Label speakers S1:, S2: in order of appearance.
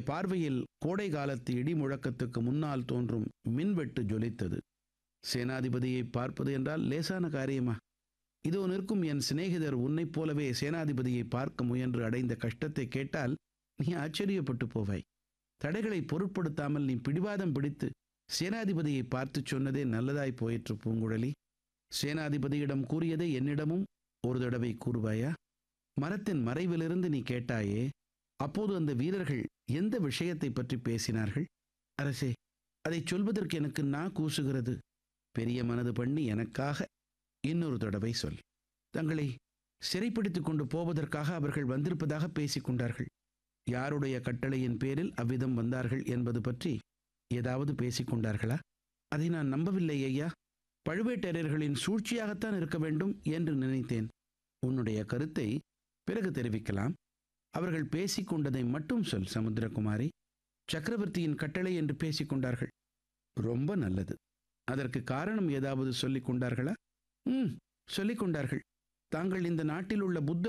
S1: பார்வையில் கோடை காலத்து இடி முழக்கத்துக்கு முன்னால் தோன்றும் மின்வெட்டு ஜொலித்தது சேனாதிபதியை பார்ப்பது என்றால் லேசான காரியமா இதோ நிற்கும் என் சிநேகிதர் உன்னைப் போலவே சேனாதிபதியை பார்க்க முயன்று அடைந்த கஷ்டத்தை கேட்டால் நீ ஆச்சரியப்பட்டு போவாய் தடைகளை பொருட்படுத்தாமல் நீ பிடிவாதம் பிடித்து சேனாதிபதியை பார்த்துச் சொன்னதே நல்லதாய் போயிற்று பூங்குழலி சேனாதிபதியிடம் கூறியதை என்னிடமும் ஒரு தடவை கூறுவாயா மரத்தின் மறைவிலிருந்து நீ கேட்டாயே அப்போது அந்த வீரர்கள் எந்த விஷயத்தை பற்றி பேசினார்கள் அரசே அதைச் சொல்வதற்கு எனக்கு நா கூசுகிறது பெரிய மனது பண்ணி எனக்காக இன்னொரு தடவை சொல் தங்களை சிறைப்பிடித்துக் கொண்டு போவதற்காக அவர்கள் வந்திருப்பதாக பேசிக் கொண்டார்கள் யாருடைய கட்டளையின் பேரில் அவ்விதம் வந்தார்கள் என்பது பற்றி ஏதாவது பேசிக் கொண்டார்களா அதை நான் நம்பவில்லை ஐயா பழுவேட்டரையர்களின் சூழ்ச்சியாகத்தான் இருக்க வேண்டும் என்று நினைத்தேன் உன்னுடைய கருத்தை பிறகு தெரிவிக்கலாம் அவர்கள் பேசிக் கொண்டதை மட்டும் சொல் சமுத்திரகுமாரி சக்கரவர்த்தியின் கட்டளை என்று பேசிக் கொண்டார்கள் ரொம்ப நல்லது அதற்கு காரணம் ஏதாவது சொல்லிக் கொண்டார்களா ம் சொல்லிக் கொண்டார்கள் தாங்கள் இந்த நாட்டில் உள்ள புத்த